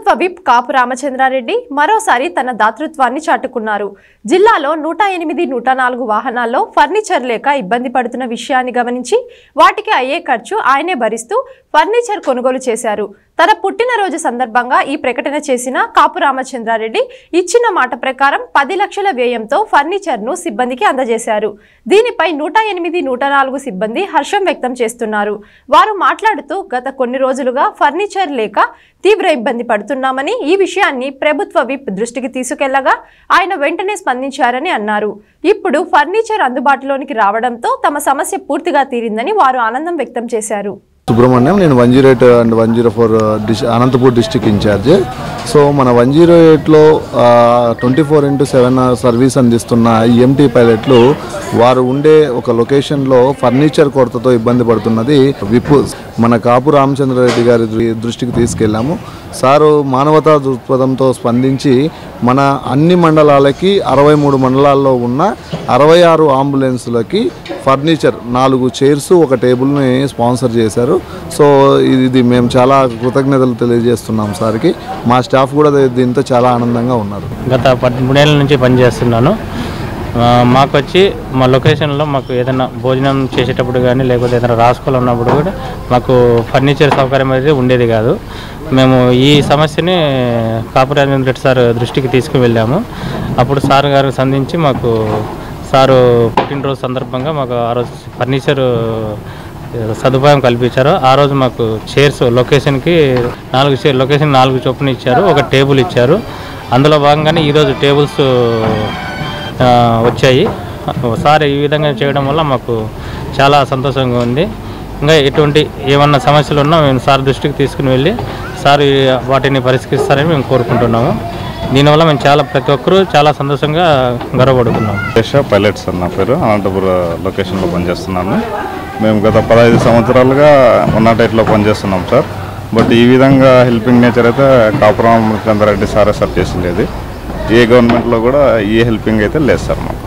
ప్రభుత్వ విప్ కాపు రామచంద్రారెడ్డి మరోసారి తన దాతృత్వాన్ని చాటుకున్నారు జిల్లాలో నూట ఎనిమిది నూట నాలుగు వాహనాల్లో ఫర్నిచర్ లేక ఇబ్బంది పడుతున్న విషయాన్ని గమనించి వాటికి అయ్యే ఖర్చు ఆయనే భరిస్తూ ఫర్నిచర్ కొనుగోలు చేశారు తన పుట్టినరోజు సందర్భంగా ఈ ప్రకటన చేసిన కాపు రామచంద్రారెడ్డి ఇచ్చిన మాట ప్రకారం పది లక్షల వ్యయంతో ఫర్నిచర్ను సిబ్బందికి అందజేశారు దీనిపై నూట ఎనిమిది నూట నాలుగు సిబ్బంది హర్షం వ్యక్తం చేస్తున్నారు వారు మాట్లాడుతూ గత కొన్ని రోజులుగా ఫర్నిచర్ లేక తీవ్ర ఇబ్బంది పడుతున్నామని ఈ విషయాన్ని ప్రభుత్వ విప్ దృష్టికి తీసుకెళ్లగా ఆయన వెంటనే స్పందించారని అన్నారు ఇప్పుడు ఫర్నిచర్ అందుబాటులోనికి రావడంతో తమ సమస్య పూర్తిగా తీరిందని వారు ఆనందం వ్యక్తం చేశారు సుబ్రహ్మణ్యం నేను one zero eight and one zero four డిస్ అనంతపూర్ డిస్టిక్ ఇన్ఛార్జ్ సో మన వన్ జీరో ఎయిట్లో twenty four into seven service అందిస్తున్న ఈఎంటీ పైలట్లు వారు ఉండే ఒక లొకేషన్లో ఫర్నిచర్ కొరతతో ఇబ్బంది పడుతున్నది విపు మన కాపు రామచంద్రారెడ్డి గారి దృ- దృష్టికి తీసుకెళ్ళాము సారు మానవతా దృక్పథంతో స్పందించి మన అన్ని మండలాలకి అరవై మూడు మండలాల్లో ఉన్న అరవై ఆరు అంబులెన్సులకి ఫర్నిచర్ నాలుగు చైర్స్ ఒక టేబుల్ని స్పాన్సర్ చేశారు సో ఇది మేము చాలా కృతజ్ఞతలు తెలియజేస్తున్నాం సార్కి మా స్టాఫ్ కూడా దీ- దీంతో చాలా ఆనందంగా ఉన్నారు గత పదమూడేళ్ళ నుంచి పనిచేస్తున్నాను ఆ, మాకు వచ్చి మా లొకేషన్లో మాకు ఏదైనా భోజనం చేసేటప్పుడు కానీ లేకపోతే ఏదైనా రాసుకోవాలి ఉన్నప్పుడు కూడా మాకు ఫర్నిచర్ సౌకర్యం అనేది ఉండేది కాదు మేము ఈ సమస్యని కాపు రాజేంద్ర రెడ్డి సార్ దృష్టికి తీసుకువెళ్ళాము అప్పుడు సార్ గారు సంధించి మాకు సారు పుట్టినరోజు సందర్భంగా మాకు ఆ రోజు ఫర్నిచర్ సదుపాయం కల్పించారు ఆ రోజు మాకు చైర్స్ లొకేషన్కి నాలుగు చైర్ లొకేషన్ నాలుగు చొప్పున ఇచ్చారు ఒక టేబుల్ ఇచ్చారు అందులో భాగంగానే ఈరోజు టేబుల్స్ ఆ, వచ్చాయి సార్ ఈ విధంగా చేయడం వల్ల మాకు చాలా సంతోషంగా ఉంది ఇంకా ఎటువంటి ఏమన్నా సమస్యలు ఉన్నా మేము సార్ దృష్టికి తీసుకుని వెళ్ళి సార్ ఈ వాటిని పరిష్కరిస్తారని మేము కోరుకుంటున్నాము దీనివల్ల మేము చాలా ప్రతి ఒక్కరూ చాలా సంతోషంగా గర్వపడుతున్నాము దేశ పైలట్స్ అన్న పేరు అనంతపుర లొకేషన్లో పనిచేస్తున్నాను మేము గత పదహైదు సంవత్సరాలుగా వన్ నాట్ ఎయిట్లో పనిచేస్తున్నాం సార్ బట్ ఈ విధంగా హెల్పింగ్ నేచర్ అయితే కాపురం చంద్రారెడ్డి సారే సార్ చేసిండేది ఏ గవర్నమెంట్లో కూడా ఈ హెల్పింగ్ అయితే లేదు సార్ మాకు